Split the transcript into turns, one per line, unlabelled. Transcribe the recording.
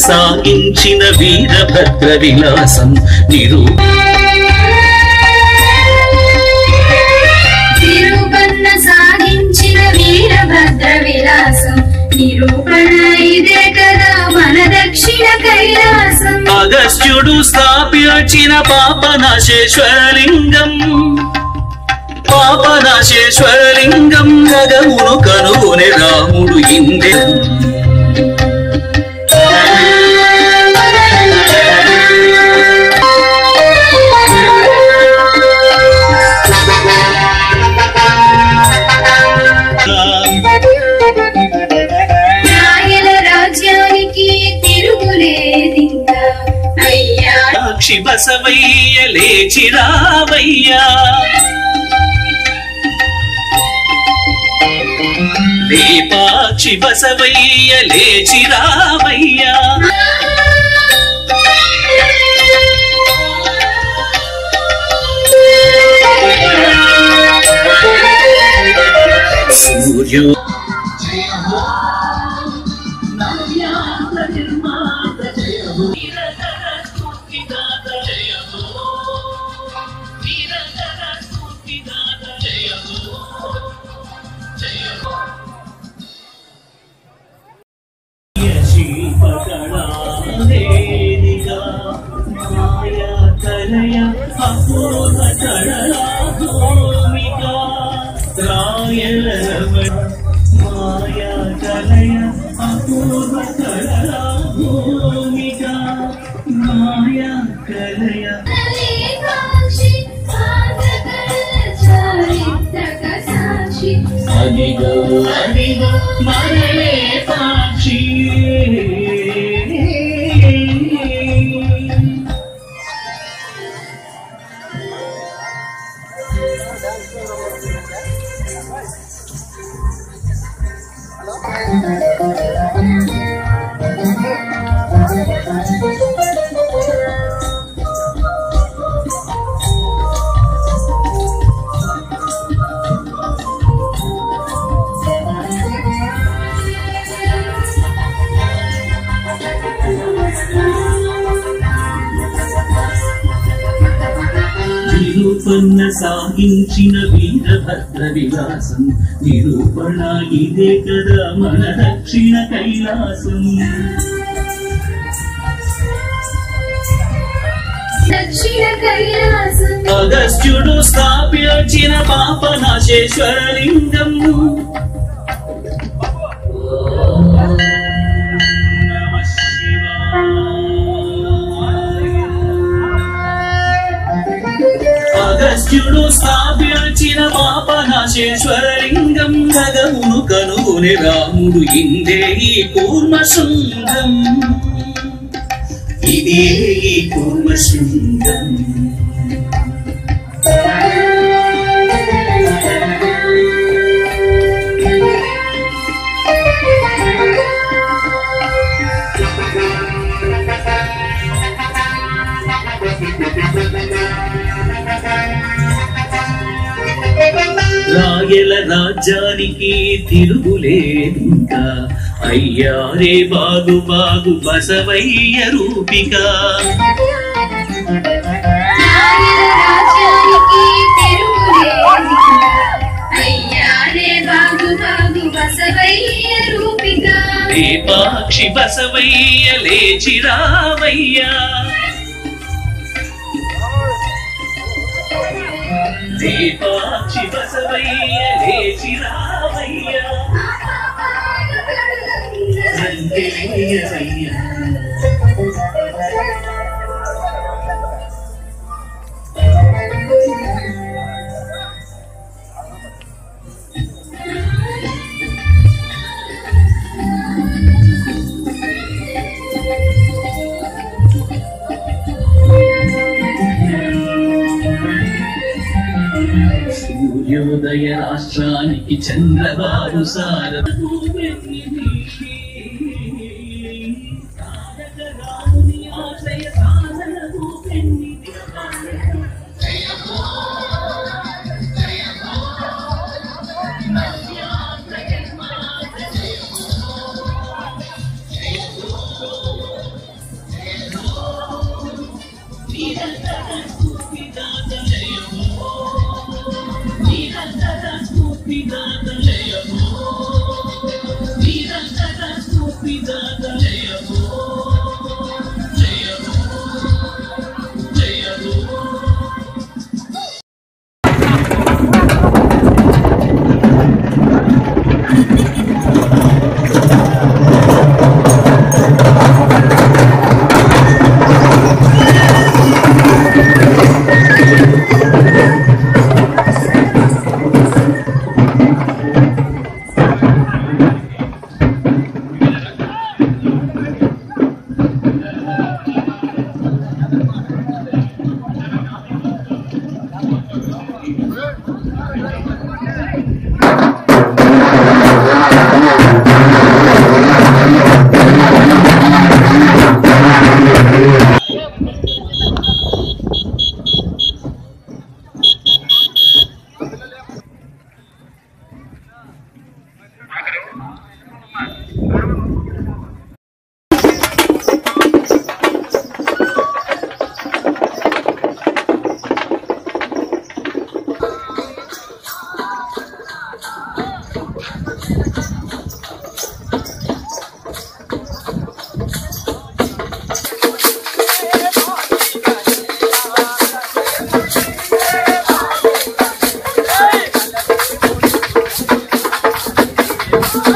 సాగించిన వీరభద్ర విలాసం నిరూ
తిరుపన్న సాగించిన వీరభద్ర విలాసం నిరూపణ ఇదే కదా మన దక్షిణ కైలాసం
అగస్త్యుడు స్థాపించిన పాపనాశేశ్వరలింగం పాపనాశేశ్వరలింగం గగమును కనుగొనే రాముడు ఇందే
రాయల రాజ్యానికి తిరుగులేదింకా అయ్యా
సాక్షి బసవయ్య లేచి రావయ్యా లేపాక్షి బసవయ్య లేచి రావయ్యా సూర్యో మాయా కలయ అపూర్వ కళ భూమిక మాయా కలయ
సాక్షి చారిత్రక సాక్షి
అదిగో అదిగో మరలే సాక్షి నిరూపణ సాగించిన వీరభద్ర విలాసం నిరూపణ ఇదే కదా మన దక్షిణ కైలాసం
దక్షిణ కైలాసం
అగస్త్యుడు స్థాపించిన పాపనాశేశ్వరలింగం నమః శివాయ. అగస్త్యుడు స్థాపించిన పాపనాశేశ్వరలింగం గగమును కనుగొని రాముడు ఇందే ఈ కూర్మ శృంగం ఇదే ఈ కూర్మ శృంగం రాయల రాజ్యానికి తిరుగులేదింకా అయ్యారే బాగు బాగు బసవయ్య రూపిక
రాయల రాజ్యానికి తిరుగులేదింకా. అయ్యారే బాగు బాగు బసవయ్య రూపిక
లేపాక్షి బసవయ్య లేచి రావయ్యా లేపాక్షి బసవయ్య లేచి రావయ్యా సందేయవయ్యా సూర్యోదయ రాష్ట్రానికి చంద్రబాబు సార
Hey!